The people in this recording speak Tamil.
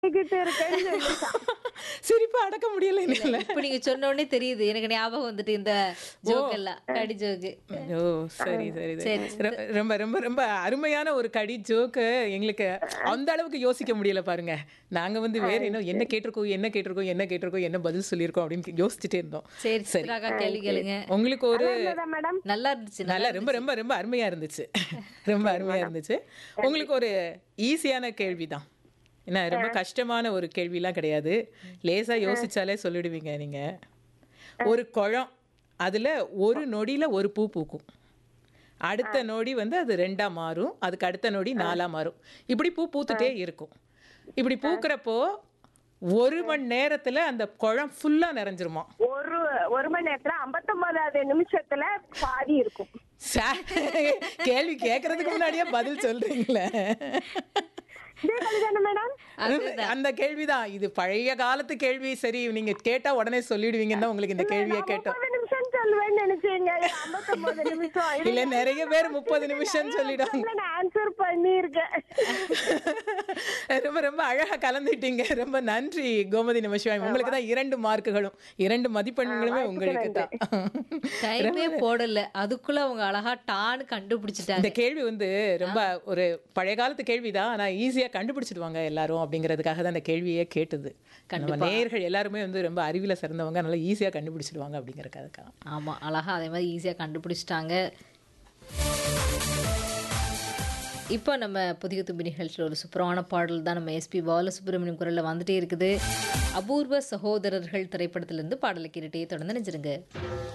பண்ணிக்கிட்டு இருக்கேன்னு சொல்லிட்டான். சிரிப்பை அடக்க முடியல இல்ல, என்னால இப்ப நீங்க சொன்ன உடனே தெரியுது எனக்கு ஞாபகம் வந்துட்டு இந்த ஜோக் எல்லாம் கடி ஜோக்கு ஓ சரி சரி சரி ரொ- ரொம்ப ரொம்ப ரொம்ப அருமையான ஒரு கடி ஜோக்கு எங்களுக்கு அந்த அளவுக்கு யோசிக்க முடியல பாருங்க நாங்க வந்து வேற என்ன என்ன கேட்டிருக்கோம் என்ன கேட்டிருக்கோம் என்ன கேட்டிருக்கோம் என்ன பதில் சொல்லியிருக்கோம் அப்படின்னு யோசிச்சுட்டே இருந்தோம் சரி சித்ராக்கா கேள்வி கேளுங்க உங்களுக்கு ஒரு நல்லதா மேடம் நல்லா இருந்துச்சு நல்லா நல்லா ரொம்ப ரொம்ப ரொம்ப அருமையா இருந்துச்சு ரொம்ப அருமையா இருந்துச்சு உங்களுக்கு ஒரு ஈஸியான கேள்விதான் என்ன ரொம்ப கஷ்டமான ஒரு கேள்விலாம் கிடையாது லேசா யோசிச்சாலே சொல்லிடுவீங்க நீங்க ஒரு குளம் அதுல ஒரு நொடியில ஒரு பூ பூக்கும் அடுத்த நொடி வந்து அது ரெண்டா மாறும் அதுக்கு அடுத்த நொடி நாலா மாறும் இப்படி பூ பூத்துட்டே இருக்கும் இப்படி பூக்கிறப்போ ஒரு மணி நேரத்துல அந்த குளம் ஃபுல்லா நிறைஞ்சிருமா ஒரு ஒரு மணி நேரத்துல ஐம்பத்தொன்பதாவது நிமிஷத்துல பாதி இருக்கும் சா- கேள்வி கேட்கறதுக்கு முன்னாடியே பதில் சொல்றீங்களே இதே கல்யாண மேடம் அந்த கேள்விதான் இது பழைய காலத்து கேள்வி சரி நீங்க கேட்டா உடனே சொல்லிடுவீங்கன்னு தான் உங்களுக்கு இந்த கேள்வியை கேட்டோம் முப்பது நிமிஷம் சொல்லுவேன்னு நினைச்சீங்க ஐம்பத்தொன்பது நிமிஷம் இல்ல நிறைய பேர் முப்பது நிமிஷம் சொல்லிடுவாங்க நான் ஆன்சர் பண்ணியிருக்கேன் ரொம்ப ரொம்ப அழகா கலந்துட்டீங்க ரொம்ப நன்றி கோமதி நமசிவாயம் உங்களுக்கு தான் இரண்டு மார்க்குகளும் இரண்டு மதிப்பெண்களுமே உங்களுக்கு தான் டைமே போடல அதுக்குள்ள அவங்க அழகா டான்னு கண்டுபிடிச்சிட்டாங்க இந்த கேள்வி வந்து ரொம்ப ஒரு பழைய காலத்து கேள்விதான் ஆனா ஈஸியா கண்டுபிடிச்சிடுவாங்க எல்லாரும் அப்படிங்கிறதுக்காக தான் அந்த கேள்வியே கேட்டது நம்ம நேயர்கள் எல்லாருமே வந்து ரொம்ப அறிவில சிறந்தவங்க நல்லா ஈஸியா கண்டுபிடிச்சிடுவாங்க அப்படிங்கறதுக்காக ஆமா அழகா அதே மாதிரி ஈஸியா கண்டுபிடிச்சிட்டாங்க இப்போ நம்ம புதிய தும்பி நிகழ்ச்சியில் ஒரு சூப்பரான பாடல் தான் நம்ம எஸ்பி பாலசுப்ரமணியம் குரலில் வந்துட்டே இருக்குது அபூர்வ சகோதரர்கள் திரைப்படத்திலிருந்து பாடலை கேட்டுட்டே தொடர்ந்து நினைச்சிருங்க